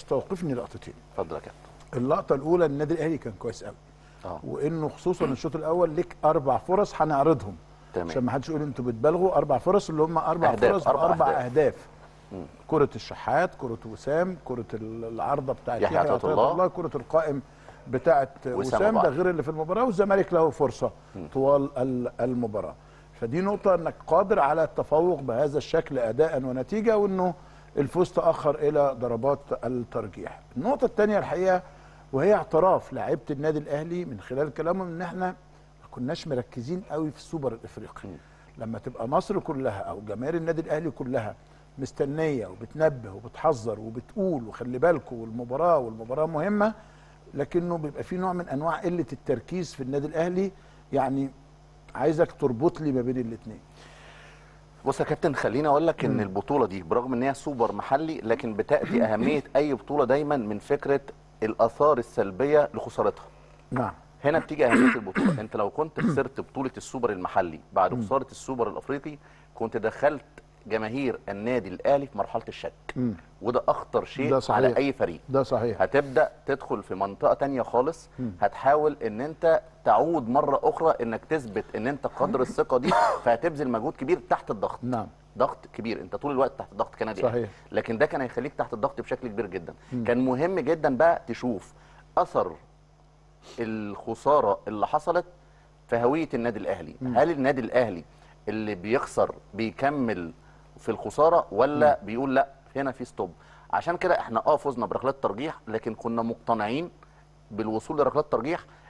استوقفني لقطتين اتفضل يا كابتن اللقطه الاولى النادي الاهلي كان كويس قوي اه وانه خصوصا الشوط الاول ليك اربع فرص هنعرضهم تمام. عشان ما حدش يقول انتوا بتبالغوا اربع فرص اللي هم اربع أهداف، فرص أربع واربع أهداف. اهداف, كره الشحات كره وسام كره ال- العارضه بتاعت يحيى عطية عطية الله. كره القائم بتاعت وسام وسام ده وبعض. غير اللي في المباراه والزمالك له فرصه طوال ال- المباراه فدي نقطه انك قادر على التفوق بهذا الشكل اداء ونتيجه وانه الفوز تاخر الى ضربات الترجيح النقطه الثانيه الحقيقه وهي اعتراف لاعيبه النادي الاهلي من خلال كلامهم ان احنا ما كناش مركزين قوي في السوبر الافريقي لما تبقى مصر كلها او جماهير النادي الاهلي كلها مستنيه وبتنبه وبتحذر وبتقول وخلي بالكم والمباراه والمباراه مهمه لكنه بيبقى في نوع من انواع قله التركيز في النادي الاهلي يعني عايزك تربط لي ما بين الاثنين بص يا كابتن خليني اقول لك ان البطوله دي برغم ان هي سوبر محلي لكن بتاتي اهميه اي بطوله دايما من فكره الاثار السلبيه لخسارتها نعم هنا بتيجي اهميه البطوله انت لو كنت خسرت بطوله السوبر المحلي بعد خساره السوبر الافريقي كنت دخلت جماهير النادي الاهلي في مرحله الشك مم. وده اخطر شيء ده صحيح. على اي فريق ده صحيح هتبدا تدخل في منطقه تانية خالص هتحاول ان انت تعود مره اخرى انك تثبت ان انت قدر الثقه دي فهتبذل مجهود كبير تحت الضغط نعم ضغط كبير انت طول الوقت تحت ضغط كندي صحيح. يعني. لكن ده كان هيخليك تحت الضغط بشكل كبير جدا كان مهم جدا بقى تشوف اثر الخساره اللي حصلت في هويه النادي الاهلي هل النادي الاهلي اللي بيخسر بيكمل في الخساره ولا بيقول لا هنا في ستوب عشان كده احنا اه فزنا بركلات ترجيح لكن كنا مقتنعين بالوصول لركلات ترجيح